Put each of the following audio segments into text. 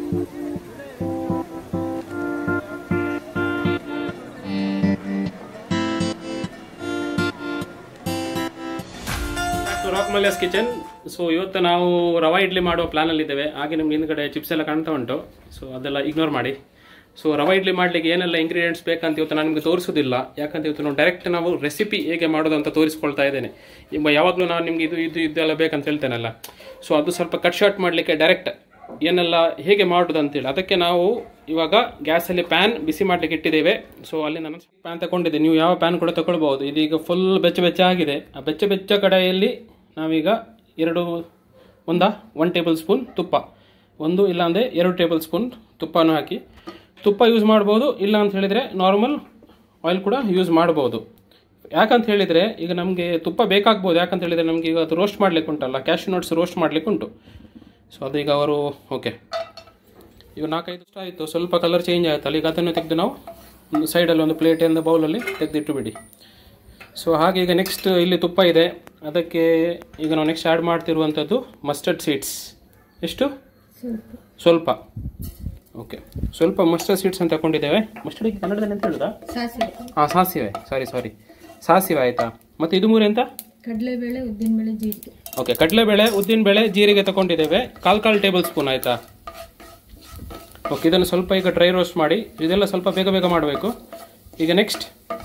rock ಮಲ್ಯಾಸ್ kitchen so ಇವತ್ತು ನಾವು ರವಾ ಇಡ್ಲಿ ಮಾಡುವ ಪ್ಲಾನಲ್ಲಿ ಇದ್ದೇವೆ ಹಾಗೆ ನಿಮ್ಗೆ ಹಿಂದ್ಗಡೆ ಚಿಪ್ಸ್ ಎಲ್ಲ ಕಾಣ್ತಾ ಉಂಟು ಸೊ ಅದೆಲ್ಲ ಇಗ್ನೋರ್ ಮಾಡಿ ಸೊ ರವಾ ಇಡ್ಲಿ ಮಾಡ್ಲಿಕ್ಕೆ ಏನೆಲ್ಲ ಇಂಗ್ರೀಡಿಯೆಂಟ್ಸ್ ಬೇಕಂತ ಇವತ್ತು ನಾನು ನಿಮಗೆ ತೋರಿಸೋದಿಲ್ಲ ಯಾಕಂತ ಇವತ್ತು ನಾವು ಡೈರೆಕ್ಟ್ ನಾವು ರೆಸಿಪಿ ಹೇಗೆ ಮಾಡೋದು ಅಂತ ತೋರಿಸ್ಕೊಳ್ತಾ ಇದ್ದೇನೆ ಇವಾಗ ಯಾವಾಗಲೂ ನಾನು ನಿಮ್ಗೆ ಇದು ಇದು ಇದೆಲ್ಲ ಬೇಕಂತ ಹೇಳ್ತೇನಲ್ಲ ಸೊ ಅದು ಸ್ವಲ್ಪ ಕಟ್ ಶಾರ್ಟ್ ಮಾಡಲಿಕ್ಕೆ ಡೈರೆಕ್ಟ್ ಏನೆಲ್ಲ ಹೇಗೆ ಮಾಡೋದು ಅಂತೇಳಿ ಅದಕ್ಕೆ ನಾವು ಇವಾಗ ಗ್ಯಾಸಲ್ಲಿ ಪ್ಯಾನ್ ಬಿಸಿ ಮಾಡಲಿಕ್ಕೆ ಇಟ್ಟಿದ್ದೇವೆ ಸೊ ಅಲ್ಲಿ ನಾನು ಪ್ಯಾನ್ ತಗೊಂಡಿದ್ದೆ ನೀವು ಯಾವ ಪ್ಯಾನ್ ಕೂಡ ತಗೊಳ್ಬೋದು ಇದೀಗ ಫುಲ್ ಬೆಚ್ಚ ಬೆಚ್ಚ ಆಗಿದೆ ಆ ಬೆಚ್ಚ ಬೆಚ್ಚ ಕಡೆಯಲ್ಲಿ ನಾವೀಗ ಎರಡು ಒಂದಾ ಒನ್ ಟೇಬಲ್ ಸ್ಪೂನ್ ತುಪ್ಪ ಒಂದು ಇಲ್ಲಾಂದರೆ ಎರಡು ಟೇಬಲ್ ಸ್ಪೂನ್ ತುಪ್ಪನೂ ಹಾಕಿ ತುಪ್ಪ ಯೂಸ್ ಮಾಡ್ಬೋದು ಇಲ್ಲ ಅಂತ ಹೇಳಿದರೆ ನಾರ್ಮಲ್ ಆಯಿಲ್ ಕೂಡ ಯೂಸ್ ಮಾಡ್ಬೋದು ಯಾಕಂತ ಹೇಳಿದರೆ ಈಗ ನಮಗೆ ತುಪ್ಪ ಬೇಕಾಗ್ಬೋದು ಯಾಕಂತ ಹೇಳಿದರೆ ನಮಗೆ ಈಗ ಅದು ರೋಸ್ಟ್ ಮಾಡ್ಲಿಕ್ಕೆ ಉಂಟಲ್ಲ ಕ್ಯಾಶ್ ನೋಟ್ಸ್ ರೋಸ್ಟ್ ಮಾಡ್ಲಿಕ್ಕೆ ಉಂಟು ಸೊ ಅದೀಗ ಅವರು ಓಕೆ ಈಗ ನಾಲ್ಕೈದು ಇಷ್ಟ ಆಯಿತು ಸ್ವಲ್ಪ ಕಲರ್ ಚೇಂಜ್ ಆಯ್ತಲ್ಲ ಈಗ ಅದನ್ನು ತೆಗೆದು ನಾವು ಒಂದು ಸೈಡಲ್ಲಿ ಒಂದು ಪ್ಲೇಟಿಂದ ಬೌಲಲ್ಲಿ ತೆಗೆದಿಟ್ಟು ಬಿಡಿ ಸೊ ಹಾಗೆ ಈಗ ನೆಕ್ಸ್ಟ್ ಇಲ್ಲಿ ತುಪ್ಪ ಇದೆ ಅದಕ್ಕೆ ಈಗ ನಾವು ನೆಕ್ಸ್ಟ್ ಆ್ಯಡ್ ಮಾಡ್ತಿರುವಂಥದ್ದು ಮಸ್ಟರ್ಡ್ ಸೀಡ್ಸ್ ಎಷ್ಟು ಸ್ವಲ್ಪ ಓಕೆ ಸ್ವಲ್ಪ ಮಸ್ಟರ್ಡ್ ಸೀಡ್ಸ್ ಅಂತ ತಗೊಂಡಿದ್ದೇವೆ ಮಸ್ಟರ್ಡ್ ಕನ್ನಡದಲ್ಲಿ ಅಂತ ಹೇಳುದಾ ಸಾಸಿವೆ ಹಾಂ ಸಾಸಿವೆ ಸಾರಿ ಸಾರಿ ಸಾಸಿವೆ ಆಯಿತಾ ಮತ್ತು ಇದು ಮೂರು ಎಂತ ಕಡಲೆಬೇಳೆ ಉದ್ದಿನಬೇಳೆ ಜೀರಿಗೆ ಓಕೆ ಕಡಲೆಬೇಳೆ ಉದ್ದಿನಬೇಳೆ ಜೀರಿಗೆ ತಗೊಂಡಿದ್ದೇವೆ ಕಾಲು ಕಾಲು ಟೇಬಲ್ ಸ್ಪೂನ್ ಆಯಿತಾ ಓಕೆ ಇದನ್ನು ಸ್ವಲ್ಪ ಈಗ ಡ್ರೈ ರೋಸ್ಟ್ ಮಾಡಿ ಇದೆಲ್ಲ ಸ್ವಲ್ಪ ಬೇಗ ಬೇಗ ಮಾಡಬೇಕು ಈಗ ನೆಕ್ಸ್ಟ್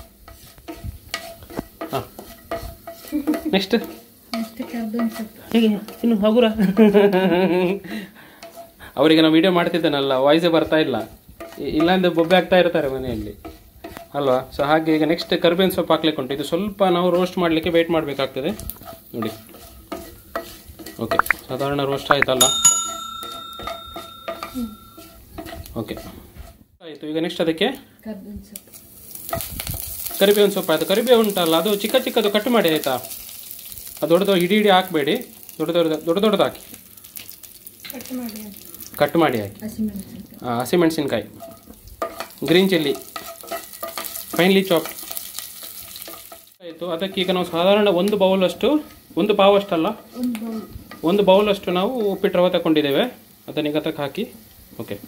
ಹಾಂ ನೆಕ್ಸ್ಟ್ ಮತ್ತೆ ಕರ್ಬೇವಿನ ಸೊಪ್ಪು ಹೇಗೆ ಇನ್ನು ಹಗುರ ಅವರಿಗೆ ನಾವು ವಿಡಿಯೋ ಮಾಡ್ತಿದ್ದೇನಲ್ಲ ವಾಯ್ಸೇ ಬರ್ತಾ ಇಲ್ಲ ಇ- ಇಲ್ಲಾಂದ್ರೆ ಬೊಬ್ಬೆ ಆಗ್ತಾ ಇರ್ತಾರೆ ಮನೆಯಲ್ಲಿ ಅಲ್ವಾ ಸೊ ಹಾಗೆ ಈಗ ನೆಕ್ಸ್ಟ್ ಕರ್ಬೇವಿನ ಸೊಪ್ಪು ಹಾಕ್ಲಿಕ್ಕೆ ಉಂಟು ಇದು ಸ್ವಲ್ಪ ನಾವು ರೋಸ್ಟ್ ಮಾಡಲಿಕ್ಕೆ ವೆಯ್ಟ್ ಮಾಡಬೇಕಾಗ್ತದೆ ನೋಡಿ ಓಕೆ ಸಾಧಾರಣ ರೋಸ್ಟ್ ಆಯ್ತಲ್ಲ ಓಕೆ ಆಯಿತು ಈಗ ನೆಕ್ಸ್ಟ್ ಅದಕ್ಕೆ ಕರ್ಬೇವಿನ ಸೊಪ್ಪು ಕರಿಬೇವಿನ ಸೊಪ್ಪು ಆಯಿತು ಕರಿಬೇವು ಉಂಟಲ್ಲ ಅದು ಚಿಕ್ಕ ಚಿಕ್ಕದು ಕಟ್ ಮಾಡಿ ಆಯಿತಾ ಅದು ದೊಡ್ಡದು ಇಡೀ ಇಡೀ ಹಾಕಬೇಡಿ ದೊಡ್ಡ ದೊಡ್ಡ ದೊಡ್ಡ ದೊಡ್ಡದು ಹಾಕಿ ಕಟ್ ಮಾಡಿ ಕಟ್ ಮಾಡಿ ಹಾಕಿ ಹಸಿಮೆಣಸಿನಕಾಯಿ ಆ, ಹಸಿಮೆಣಸಿನ್ಕಾಯಿ ಗ್ರೀನ್ ಚಿಲ್ಲಿ ಫೈನ್ಲಿ ಚಾಪ್ ಆಯಿತು ಅದಕ್ಕೆ ಈಗ ನಾವು ಸಾಧಾರಣ ಒಂದು ಬೌಲಷ್ಟು ಒಂದು ಪಾವಷ್ಟಲ್ಲ ಒಂದು ಬೌಲ್ ಒಂದು ಬೌಲಷ್ಟು ನಾವು ಉಪ್ಪಿಟ್ಟು ರವೆ ತಗೊಂಡಿದ್ದೇವೆ ಅದನ್ನ ಈಗ ಅದಕ್ಕೆ ಹಾಕಿ ಓಕೆ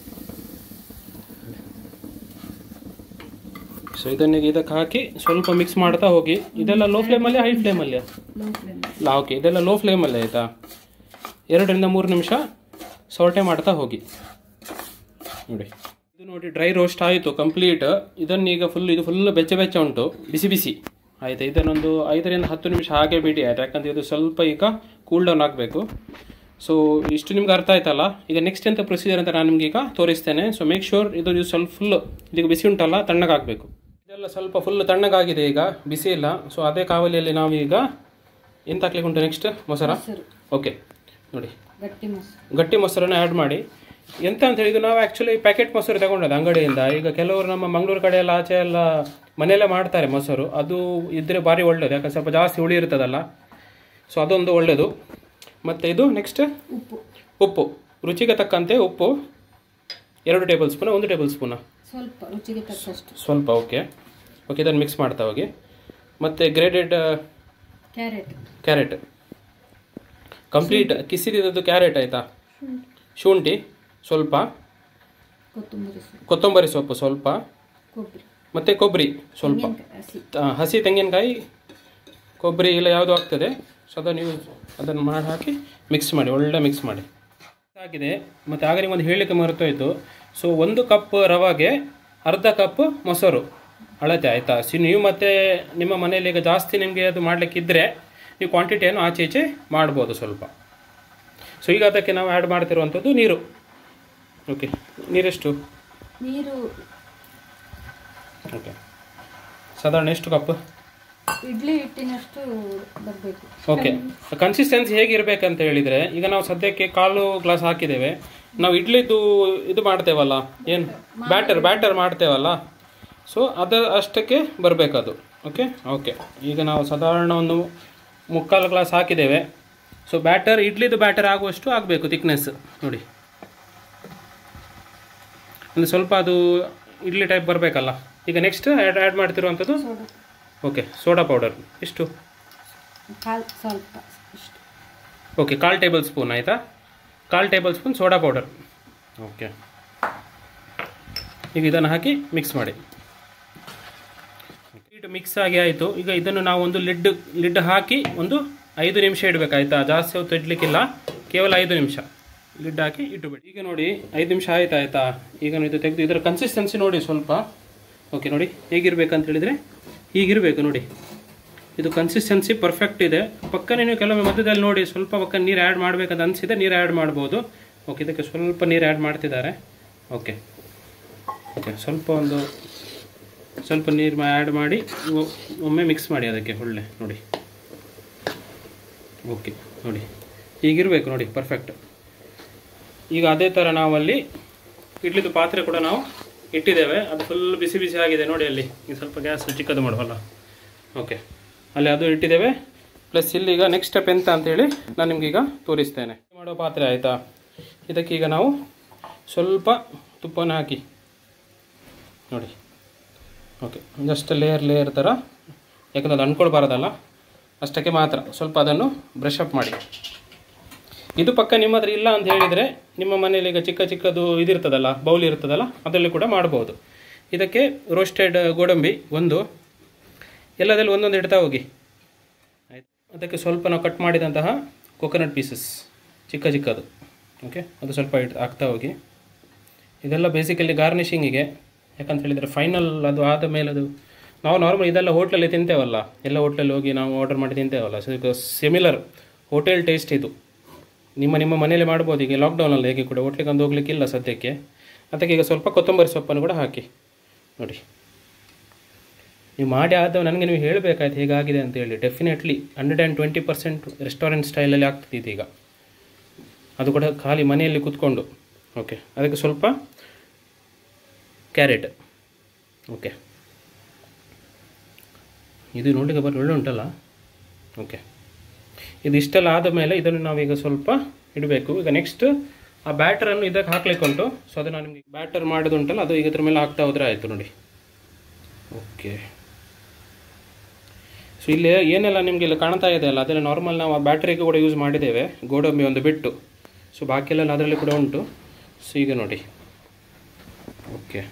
ಸೊ ಇದನ್ನ ಈಗ ಇದಕ್ಕೆ ಹಾಕಿ ಸ್ವಲ್ಪ ಮಿಕ್ಸ್ ಮಾಡ್ತಾ ಹೋಗಿ ಇದೆಲ್ಲ ಲೋ ಫ್ಲೇಮಲ್ಲಿ ಹೈ ಫ್ಲೇಮಲ್ಲಿ ಲೋ ಫ್ಲೇಮ್ ಲಾ ಓಕೆ ಇದೆಲ್ಲ ಲೋ ಫ್ಲೇಮಲ್ಲಿ ಆಯಿತಾ ಎರಡರಿಂದ ಮೂರು ನಿಮಿಷ ಸೌಟೆ ಮಾಡ್ತಾ ಹೋಗಿ ನೋಡಿ ಇದು ನೋಡಿ ಡ್ರೈ ರೋಸ್ಟ್ ಆಯಿತು ಕಂಪ್ಲೀಟ್ ಇದನ್ನೀಗ ಫುಲ್ ಇದು ಫುಲ್ ಬೆಚ್ಚ ಬೆಚ್ಚ ಉಂಟು ಬಿಸಿ ಬಿಸಿ ಆಯಿತಾ ಇದನ್ನೊಂದು ಐದರಿಂದ ಹತ್ತು ನಿಮಿಷ ಹಾಗೆ ಬಿಡಿ ಆಯ್ತು ಯಾಕಂದ್ರೆ ಇದು ಸ್ವಲ್ಪ ಈಗ ಕೂಲ್ ಡೌನ್ ಆಗಬೇಕು ಸೊ ಇಷ್ಟು ನಿಮ್ಗೆ ಅರ್ಥ ಆಯ್ತಲ್ಲ ಈಗ ನೆಕ್ಸ್ಟ್ ಎಂತ ಪ್ರೊಸೀಜರ್ ಅಂತ ನಾನು ನಿಮ್ಗೆ ಈಗ ತೋರಿಸ್ತೇನೆ ಸೊ ಮೇಕ್ ಶೂರ್ ಇದು ನೀವು ಸ್ವಲ್ಪ ಫುಲ್ ಇದೀಗ ಬಿಸಿ ಉಂಟಲ್ಲ ತಣ್ಣಗಾಗಬೇಕು ಇದೆಲ್ಲ ಸ್ವಲ್ಪ ಫುಲ್ ತಣ್ಣಗಾಗಿದೆ ಈಗ ಬಿಸಿ ಇಲ್ಲ ಸೊ ಅದೇ ಕಾವಲಿಯಲ್ಲಿ ನಾವು ಈಗ ಎಂತ ಹಾಕ್ಲಿಕ್ಕೆ ಉಂಟು ನೆಕ್ಸ್ಟ್ ಮೊಸರ ಮೊಸರು ಓಕೆ ನೋಡಿ ಗಟ್ಟಿ ಮೊಸರು ಗಟ್ಟಿ ಮೊಸರನ್ನ ಆ್ಯಡ್ ಮಾಡಿ ಎಂತ ಅಂತ ಹೇಳಿದ್ರು ನಾವು ಆ್ಯಕ್ಚುಲಿ ಪ್ಯಾಕೆಟ್ ಮೊಸರು ತಗೊಂಡದ್ದು ಅಂಗಡಿಯಿಂದ ಈಗ ಕೆಲವರು ನಮ್ಮ ಮಂಗಳೂರು ಕಡೆ ಎಲ್ಲ ಆಚೆ ಎಲ್ಲ ಮನೆಯಲ್ಲೇ ಮಾಡ್ತಾರೆ ಮೊಸರು ಅದು ಇದ್ರೆ ಭಾರಿ ಒಳ್ಳೇದು ಯಾಕಂದ್ರೆ ಸ್ವಲ್ಪ ಜಾಸ್ತಿ ಹುಳಿ ಇರ್ತದಲ್ಲ ಸೊ ಅದೊಂದು ಒಳ್ಳೆಯದು ಮತ್ತು ಇದು ನೆಕ್ಸ್ಟ್ ಉಪ್ಪು ಉಪ್ಪು ರುಚಿಗೆ ತಕ್ಕಂತೆ ಉಪ್ಪು ಎರಡು ಟೇಬಲ್ ಸ್ಪೂನ ಒಂದು ಟೇಬಲ್ ಸ್ಪೂನ ಸ್ವಲ್ಪ ರುಚಿಗೆ ತಕ್ಕಷ್ಟು ಸ್ವಲ್ಪ ಓಕೆ ಓಕೆ ಇದನ್ನು ಮಿಕ್ಸ್ ಮಾಡ್ತಾ ಹೋಗಿ ಮತ್ತು ಗ್ರೇಡೆಡ್ ಕ್ಯಾರೆಟ್ ಕ್ಯಾರೆಟ್ ಕಂಪ್ಲೀಟ್ ಕಿಸಿದಿದ್ದು ಕ್ಯಾರೆಟ್ ಆಯಿತಾ ಶುಂಠಿ ಸ್ವಲ್ಪ ಕೊತ್ತಂಬರಿ ಸೊಪ್ಪು ಕೊತ್ತಂಬರಿ ಸೊಪ್ಪು ಸ್ವಲ್ಪ ಕೊಬ್ಬರಿ ಮತ್ತು ಕೊಬ್ಬರಿ ಸ್ವಲ್ಪ ತೆಂಗಿನಕಾಯಿ ಹಸಿ ಆ, ಹಸಿ ತೆಂಗಿನಕಾಯಿ ಕೊಬ್ಬರಿ ಇಲ್ಲ ಯಾವುದು ಆಗ್ತದೆ ಸೊ ಅದನ್ನು ನೀವು ಅದನ್ನು ಮಾಡಿ ಹಾಕಿ ಮಿಕ್ಸ್ ಮಾಡಿ ಒಳ್ಳೆ ಮಿಕ್ಸ್ ಮಾಡಿ ಆಗಿದೆ ಮತ್ತು ಆಗ ನಿಮ್ಮೊಂದು ಹೇಳಲಿಕ್ಕೆ ಮರೆತೋಯ್ತು ಸೊ ಒಂದು ಕಪ್ ರವಾಗೆ ಅರ್ಧ ಕಪ್ ಮೊಸರು ಅಳತೆ ಆಯಿತಾ ಸಿ ನೀವು ಮತ್ತೆ ನಿಮ್ಮ ಮನೆಯಲ್ಲಿ ಈಗ ಜಾಸ್ತಿ ನಿಮಗೆ ಅದು ಮಾಡಲಿಕ್ಕಿದ್ರೆ ನೀವು ಕ್ವಾಂಟಿಟಿಯನ್ನು ಆಚೆ ಈಚೆ ಮಾಡ್ಬೋದು ಸ್ವಲ್ಪ ಸೊ ಈಗ ಅದಕ್ಕೆ ನಾವು ಆ್ಯಡ್ ಮಾಡ್ತಿರುವಂಥದ್ದು ನೀರು ಓಕೆ ನೀರೆಷ್ಟು ನೀರು ಓಕೆ ಸಾಧಾರಣ ಎಷ್ಟು ಕಪ್ ಇಡ್ಲಿ ಹಿಟ್ಟಿನಷ್ಟು ಬರಬೇಕು ಓಕೆ ಕನ್ಸಿಸ್ಟೆನ್ಸಿ ಹೇಗಿರ್ಬೇಕಂತ ಹೇಳಿದ್ರೆ ಈಗ ನಾವು ಸದ್ಯಕ್ಕೆ ಕಾಲು ಗ್ಲಾಸ್ ಹಾಕಿದ್ದೇವೆ ನಾವು ಇಡ್ಲಿದ್ದು ಇದು ಮಾಡ್ತೇವಲ್ಲ ಏನು ಬ್ಯಾಟರ್ ಬ್ಯಾಟರ್ ಮಾಡ್ತೇವಲ್ಲ ಸೊ ಅದ ಅಷ್ಟಕ್ಕೆ ಬರಬೇಕದು ಓಕೆ ಓಕೆ ಈಗ ನಾವು ಸಾಧಾರಣ ಒಂದು ಮುಕ್ಕಾಲು ಗ್ಲಾಸ್ ಹಾಕಿದ್ದೇವೆ ಸೊ ಬ್ಯಾಟರ್ ಇಡ್ಲಿದು ಬ್ಯಾಟರ್ ಆಗುವಷ್ಟು ಆಗಬೇಕು ಥಿಕ್ನೆಸ್ ನೋಡಿ ಒಂದು ಸ್ವಲ್ಪ ಅದು ಇಡ್ಲಿ ಟೈಪ್ ಬರಬೇಕಲ್ಲ ಈಗ ನೆಕ್ಸ್ಟ್ ಆ್ಯಡ್ ಆ್ಯಡ್ ಮಾಡ್ತಿರುವಂಥದ್ದು ಸೋಡಾ ಓಕೆ ಸೋಡಾ ಪೌಡರ್ ಎಷ್ಟು ಕಾಲು ಸ್ವಲ್ಪ ಇಷ್ಟು ಓಕೆ ಕಾಲು ಟೇಬಲ್ ಸ್ಪೂನ್ ಆಯಿತಾ ಕಾಲು tablespoon soda powder okay ಈಗ ಇದನ್ನು ಹಾಕಿ ಮಿಕ್ಸ್ ಮಾಡಿ ಇದು ಮಿಕ್ಸ್ ಆಗಿ ಆಯಿತು ಈಗ ಇದನ್ನು ನಾವು ಒಂದು ಲಿಡ್ ಲಿಡ್ ಹಾಕಿ ಒಂದು ಐದು ನಿಮಿಷ ಇಡಬೇಕಾಯ್ತಾ ಜಾಸ್ತಿ ಹೊತ್ತು ಇಡ್ಲಿಕ್ಕಿಲ್ಲ ಕೇವಲ ಐದು ನಿಮಿಷ ಲಿಡ್ ಹಾಕಿ ಇಟ್ಟುಬಿಡಿ ಈಗ ನೋಡಿ ಐದು ನಿಮಿಷ ಆಯ್ತು ಆಯ್ತಾ ಈಗ ನೀವು ಇದು ತೆಗೆದು ಇದರ ಕನ್ಸಿಸ್ಟೆನ್ಸಿ ನೋಡಿ ಸ್ವಲ್ಪ ಓಕೆ ನೋಡಿ ಹೇಗಿರ್ಬೇಕಂತ ಹೇಳಿದರೆ ಹೀಗಿರಬೇಕು ನೋಡಿ ಇದು ಕನ್ಸಿಸ್ಟೆನ್ಸಿ ಪರ್ಫೆಕ್ಟ್ ಇದೆ ಪಕ್ಕನೇ ನೀವು ಕೆಲವೊಮ್ಮೆ ಮಧ್ಯದಲ್ಲಿ ನೋಡಿ ಸ್ವಲ್ಪ ಪಕ್ಕ ನೀರು ಆ್ಯಡ್ ಮಾಡಬೇಕಂತ ಅನಿಸಿದೆ ನೀರು ಆ್ಯಡ್ ಮಾಡ್ಬೋದು ಓಕೆ ಇದಕ್ಕೆ ಸ್ವಲ್ಪ ನೀರು ಆ್ಯಡ್ ಮಾಡ್ತಿದ್ದಾರೆ ಓಕೆ ಓಕೆ ಸ್ವಲ್ಪ ಒಂದು ಸ್ವಲ್ಪ ನೀರು ಆ್ಯಡ್ ಮಾಡಿ ಒ- ಒಮ್ಮೆ ಮಿಕ್ಸ್ ಮಾಡಿ ಅದಕ್ಕೆ ಒಳ್ಳೆ ನೋಡಿ ಓಕೆ ನೋಡಿ ಹೀಗಿರಬೇಕು ನೋಡಿ ಪರ್ಫೆಕ್ಟ್ ಈಗ ಅದೇ ಥರ ನಾವಲ್ಲಿ ಇಡ್ಲಿದ್ದು ಪಾತ್ರೆ ಕೂಡ ನಾವು ಇಟ್ಟಿದ್ದೇವೆ ಅದು ಫುಲ್ ಬಿಸಿ ಬಿಸಿ ಆಗಿದೆ ನೋಡಿ ಅಲ್ಲಿ ಈಗ ಸ್ವಲ್ಪ ಗ್ಯಾಸ್ ಚಿಕ್ಕದು ಮಾಡುವಲ್ಲ ಓಕೆ ಅಲ್ಲಿ ಅದು ಇಟ್ಟಿದ್ದೇವೆ ಪ್ಲಸ್ ಇಲ್ಲಿ ಈಗ ನೆಕ್ಸ್ಟ್ ಸ್ಟೆಪ್ ಎಂತ ಅಂತೇಳಿ ನಾನು ನಿಮ್ಗೀಗ ತೋರಿಸ್ತೇನೆ ಮಾಡೋ ಪಾತ್ರೆ ಆಯಿತಾ ಇದಕ್ಕೆ ಈಗ ನಾವು ಸ್ವಲ್ಪ ತುಪ್ಪನ ಹಾಕಿ ನೋಡಿ ಓಕೆ ಜಸ್ಟ್ ಲೇಯರ್ ಲೇಯರ್ ಥರ ಯಾಕಂದ್ರೆ ಅದು ಅಂದ್ಕೊಳ್ಬಾರ್ದಲ್ಲ ಅಷ್ಟಕ್ಕೆ ಮಾತ್ರ ಸ್ವಲ್ಪ ಅದನ್ನು ಬ್ರಷ್ ಅಪ್ ಮಾಡಿ ಇದು ಪಕ್ಕ ನಿಮ್ಮ ಹತ್ರ ಇಲ್ಲ ಅಂತ ಹೇಳಿದರೆ ನಿಮ್ಮ ಮನೇಲಿ ಈಗ ಚಿಕ್ಕ ಚಿಕ್ಕದು ಇದಿರ್ತದಲ್ಲ ಬೌಲ್ ಇರ್ತದಲ್ಲ ಅದರಲ್ಲಿ ಕೂಡ ಮಾಡ್ಬೋದು ಇದಕ್ಕೆ ರೋಸ್ಟೆಡ್ ಗೋಡಂಬಿ ಒಂದು ಎಲ್ಲದಲ್ಲಿ ಒಂದೊಂದು ಇಡ್ತಾ ಹೋಗಿ ಆಯ್ತು ಅದಕ್ಕೆ ಸ್ವಲ್ಪ ನಾವು ಕಟ್ ಮಾಡಿದಂತಹ ಕೊಕೊನಟ್ ಪೀಸಸ್ ಚಿಕ್ಕ ಚಿಕ್ಕದು ಓಕೆ ಅದು ಸ್ವಲ್ಪ ಇಟ್ ಹಾಕ್ತಾ ಹೋಗಿ ಇದೆಲ್ಲ ಬೇಸಿಕಲಿ ಗಾರ್ನಿಷಿಂಗಿಗೆ ಯಾಕಂತ ಹೇಳಿದರೆ ಫೈನಲ್ ಅದು ಆದ ಮೇಲೆ ಅದು ನಾವು ನಾರ್ಮಲ್ ಇದೆಲ್ಲ ಹೋಟ್ಲಲ್ಲಿ ತಿಂತೇವಲ್ಲ ಎಲ್ಲ ಹೋಟ್ಲಲ್ಲಿ ಹೋಗಿ ನಾವು ಆರ್ಡರ್ ಮಾಡಿ ತಿಂತೇವಲ್ಲ ಸೊ ಈಗ ಸಿಮಿಲರ್ ಹೋಟೆಲ್ ಟೇಸ್ಟ್ ಇದು ನಿಮ್ಮ ನಿಮ್ಮ ಮನೇಲಿ ಮಾಡ್ಬೋದು ಈಗ ಲಾಕ್ಡೌನಲ್ಲಿ ಹೇಗೆ ಕೂಡ ಹೋಟ್ಲಿಗೆ ಒಂದು ಹೋಗ್ಲಿಕ್ಕಿಲ್ಲ ಸದ್ಯಕ್ಕೆ ಅದಕ್ಕೆ ಈಗ ಸ್ವಲ್ಪ ಕೊತ್ತಂಬರಿ ಸೊಪ್ಪನ್ನು ಕೂಡ ಹಾಕಿ ನೋಡಿ ನೀವು ಮಾಡಿ ಆದವು ನನಗೆ ನೀವು ಹೇಳಬೇಕಾಯ್ತು ಹೇಗಾಗಿದೆ ಅಂತ ಹೇಳಿ definitely hundred and twenty percent restaurant ಸ್ಟೈಲಲ್ಲಿ ಆಗ್ತದೆ ಇದೀಗ ಅದು ಕೂಡ ಖಾಲಿ ಮನೆಯಲ್ಲಿ ಕೂತ್ಕೊಂಡು ಓಕೆ ಅದಕ್ಕೆ ಸ್ವಲ್ಪ ಕ್ಯಾರೆಟ್ ಓಕೆ ಇದು ನೋಡಲಿಕ್ಕೆ ಬರೋ ಒಳ್ಳೆ ಉಂಟಲ್ಲ ಓಕೆ ಇದು ಇಷ್ಟೆಲ್ಲ ಆದ ಮೇಲೆ ಇದನ್ನು ನಾವೀಗ ಸ್ವಲ್ಪ ಇಡಬೇಕು ಈಗ ನೆಕ್ಸ್ಟ್ ಆ ಬ್ಯಾಟರನ್ನು ಇದಕ್ಕೆ ಹಾಕ್ಲಿಕ್ಕೆ ಉಂಟು ಸೊ ಅದು ನಾನು ನಿಮಗೆ ಬ್ಯಾಟರ್ ಮಾಡೋದುಂಟಲ್ಲ ಅದು ಈಗ ಇದ್ರ ಮೇಲೆ ಹಾಕ್ತಾ ಹೋದರೆ ಆಯಿತು ನೋಡಿ ಓಕೆ ಸೊ ಇಲ್ಲಿ ಏನೆಲ್ಲ ನಿಮಗೆ ಇಲ್ಲಿ ಕಾಣ್ತಾ ಇದೆ ಅಲ್ಲ ಅದೆಲ್ಲ ನಾರ್ಮಲ್ ನಾವು ಆ ಬ್ಯಾಟ್ರಿಗೆ ಕೂಡ ಯೂಸ್ ಮಾಡಿದ್ದೇವೆ ಗೋಡಂಬಿ ಒಂದು ಬಿಟ್ಟು ಸೊ ಬಾಕಿಯೆಲ್ಲ ಅದರಲ್ಲಿ ಕೂಡ ಉಂಟು ಸೊ ಈಗ ನೋಡಿ ಓಕೆ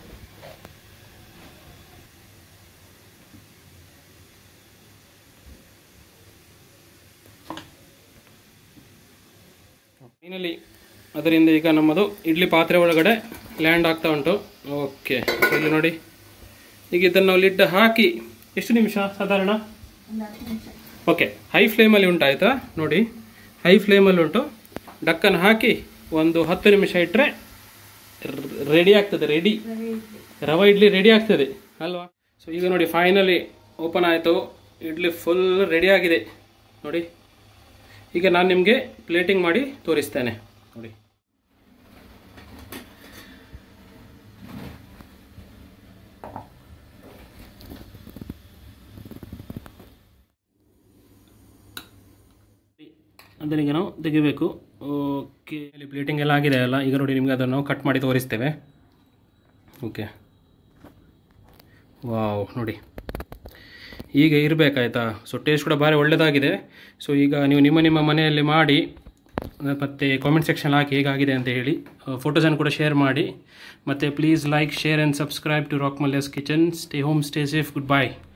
ಫೈನಲಿ ಅದರಿಂದ ಈಗ ನಮ್ಮದು ಇಡ್ಲಿ ಪಾತ್ರೆ ಒಳಗಡೆ ಲ್ಯಾಂಡ್ ಆಗ್ತಾ ಉಂಟು ಓಕೆ ಸೊ ಇಲ್ಲಿ ನೋಡಿ ಈಗ ಇದನ್ನು ನಾವು ಲಿಡ್ ಹಾಕಿ ಎಷ್ಟು ನಿಮಿಷ ಸಾಧಾರಣ ಒಂದು ಹತ್ತು ನಿಮಿಷ ಓಕೆ ಹೈ ಫ್ಲೇಮಲ್ಲಿ ಉಂಟು ಆಯಿತಾ ನೋಡಿ ಹೈ ಫ್ಲೇಮಲ್ಲಿ ಉಂಟು ಡಕ್ಕನ್ನು ಹಾಕಿ ಒಂದು ಹತ್ತು ನಿಮಿಷ ಇಟ್ಟರೆ ರೆಡಿ ಆಗ್ತದೆ ರೆಡಿ ರವೆ ಇಡ್ಲಿ ರವೆ ಇಡ್ಲಿ ರೆಡಿ ಆಗ್ತದೆ ಅಲ್ವಾ ಸೊ ಈಗ ನೋಡಿ ಫೈನಲಿ ಓಪನ್ ಆಯಿತು ಇಡ್ಲಿ ಫುಲ್ ರೆಡಿ ಆಗಿದೆ ನೋಡಿ ಈಗ ನಾನು ನಿಮಗೆ ಪ್ಲೇಟಿಂಗ್ ಮಾಡಿ ತೋರಿಸ್ತೇನೆ ನೋಡಿ ಅದನ್ನೀಗ ನಾವು ತೆಗಿಬೇಕು ಓಕೆ ಇಲ್ಲಿ ಪ್ಲೇಟಿಂಗ್ ಎಲ್ಲ ಆಗಿದೆ ಅಲ್ಲ ಈಗ ನೋಡಿ ನಿಮಗೆ ಅದನ್ನು ಕಟ್ ಮಾಡಿ ತೋರಿಸ್ತೇವೆ ಓಕೆ ವಾವ್ ನೋಡಿ ಹೀಗೆ ಇರಬೇಕಾಯ್ತಾ ಸೊ ಟೇಸ್ಟ್ ಕೂಡ ಭಾರಿ ಒಳ್ಳೆಯದಾಗಿದೆ ಸೊ ಈಗ ನೀವು ನಿಮ್ಮ ನಿಮ್ಮ ಮನೆಯಲ್ಲಿ ಮಾಡಿ ಮತ್ತು ಕಾಮೆಂಟ್ ಸೆಕ್ಷನ್ ಹಾಕಿ ಹೇಗಾಗಿದೆ ಅಂತ ಹೇಳಿ ಫೋಟೋಸನ್ನು ಕೂಡ ಶೇರ್ ಮಾಡಿ ಮತ್ತು please like share and subscribe to Rock Malya's kitchen stay home stay safe good bye